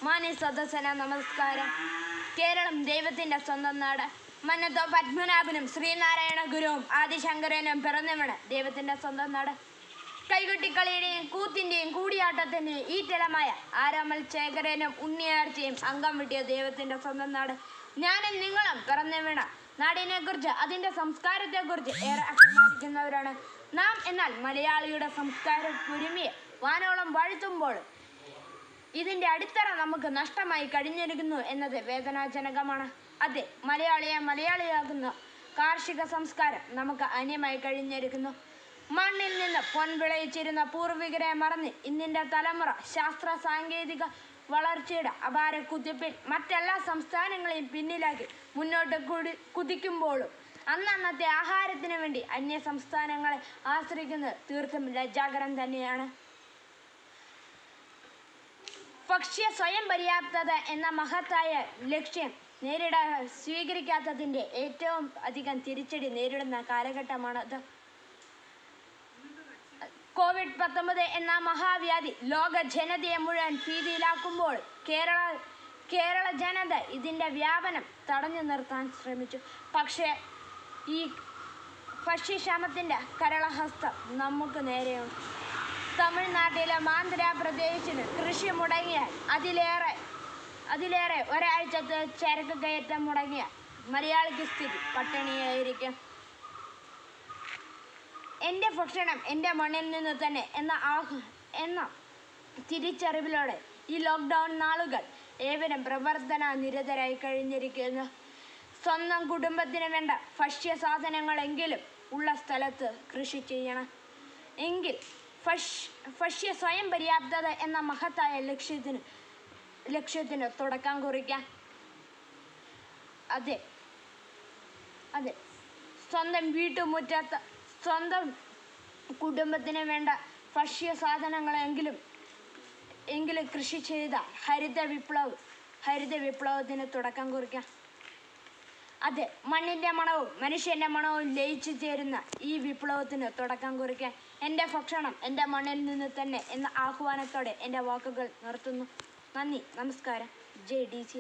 മാന്യ സദസ്സന നമസ്കാരം കേരളം ദൈവത്തിന്റെ സ്വന്തം നാട് മന്നത്തോ പത്മനാഭനും ശ്രീനാരായണ ഗുരുവും ആദിശങ്കരനും പിറന്നവണ് ദൈവത്തിന്റെ സ്വന്തം നാട് കൈകൊട്ടിക്കളിയുടെയും കൂത്തിന്റെയും കൂടിയാട്ടത്തിന്റെയും ഈറ്റലമായ ആരാമൽ ശേഖരനും ഉണ്ണിയാർച്ചയും അംഗം വിട്ടിയ ദൈവത്തിന്റെ സ്വന്തം നാട് ഞാനും നിങ്ങളും പിറന്നു വീണ നാടിനെ കുറിച്ച് അതിന്റെ സംസ്കാരത്തെ കുറിച്ച് ഏറെ അഭിമാനിക്കുന്നവരാണ് നാം എന്നാൽ മലയാളിയുടെ സംസ്കാര കുരുമിയെ വാനോളം വാഴ്ത്തുമ്പോൾ ഇതിന്റെ അടിത്തറ നമുക്ക് നഷ്ടമായി കഴിഞ്ഞിരിക്കുന്നു എന്നത് വേദനാജനകമാണ് അതെ മലയാളിയെ മലയാളിയാകുന്ന കാർഷിക സംസ്കാരം നമുക്ക് അന്യമായി കഴിഞ്ഞിരിക്കുന്നു മണ്ണിൽ നിന്ന് പൊൻ വിളയിച്ചിരുന്ന പൂർവികരെ മറന്ന് ഇന്നിന്റെ തലമുറ ശാസ്ത്ര സാങ്കേതിക വളർച്ചയുടെ അപാര കുതിപ്പിൽ മറ്റെല്ലാ സംസ്ഥാനങ്ങളെയും പിന്നിലാക്കി മുന്നോട്ട് കുടി കുതിക്കുമ്പോഴും അന്നന്നത്തെ ആഹാരത്തിന് വേണ്ടി അന്യ സംസ്ഥാനങ്ങളെ ആശ്രയിക്കുന്നത് തീർത്തും ലജ്ജാകരം തന്നെയാണ് ഭക്ഷ്യ സ്വയം പര്യാപ്തത എന്ന മഹത്തായ ലക്ഷ്യം നേരിടാൻ സ്വീകരിക്കാത്തതിൻ്റെ ഏറ്റവും അധികം തിരിച്ചടി നേരിടുന്ന കാലഘട്ടമാണത് കോവിഡ് പത്തൊമ്പത് എന്ന മഹാവ്യാധി ലോക ജനതയെ മുഴുവൻ ഭീതിയിലാക്കുമ്പോൾ കേരള കേരള ജനത ഇതിൻ്റെ വ്യാപനം തടഞ്ഞു നിർത്താൻ ശ്രമിച്ചു പക്ഷേ ഈ ഭക്ഷ്യക്ഷാമത്തിൻ്റെ കരളഹസ്തം നമുക്ക് നേരെയുണ്ട് തമിഴ്നാട്ടിലെ ആന്ധ്രാപ്രദേശിന് കൃഷി മുടങ്ങിയാൽ അതിലേറെ അതിലേറെ ഒരാഴ്ചത്തെ ചരക്ക് കയറ്റം മുടങ്ങിയാൽ മലയാളിക്ക് സ്ഥിതി പട്ടിണിയായിരിക്കും എൻ്റെ ഭക്ഷണം എൻ്റെ മണ്ണിൽ നിന്ന് തന്നെ എന്ന ആഹ് എന്ന തിരിച്ചറിവിലോടെ ഈ ലോക്ക്ഡൗൺ നാളുകൾ ഏവരും പ്രവർത്തന നിരതരായി കഴിഞ്ഞിരിക്കുന്നു സ്വന്തം കുടുംബത്തിന് വേണ്ട ഭക്ഷ്യ സാധനങ്ങളെങ്കിലും ഉള്ള സ്ഥലത്ത് കൃഷി ചെയ്യണം എങ്കിൽ ഭക്ഷ്യ ഭക്ഷ്യ സ്വയം പര്യാപ്തത എന്ന മഹത്തായ ലക്ഷ്യത്തിന് ലക്ഷ്യത്തിന് തുടക്കം കുറിക്കാം അതെ അതെ സ്വന്തം വീട്ടുമുറ്റത്ത് സ്വന്തം കുടുംബത്തിന് വേണ്ട ഭക്ഷ്യ സാധനങ്ങളെങ്കിലും എങ്കിലും കൃഷി ചെയ്ത ഹരിത വിപ്ലവ് ഹരിത വിപ്ലവത്തിന് തുടക്കം കുറിക്കാം അതെ മണ്ണിൻ്റെ മണവും മനുഷ്യൻ്റെ മണവും ലയിച്ചു ചേരുന്ന ഈ വിപ്ലവത്തിന് തുടക്കം കുറിക്കാൻ എൻ്റെ ഭക്ഷണം എൻ്റെ മണ്ണിൽ നിന്ന് തന്നെ എന്ന ആഹ്വാനത്തോടെ എൻ്റെ വാക്കുകൾ നിർത്തുന്നു നന്ദി നമസ്കാരം ജെ ഡി സി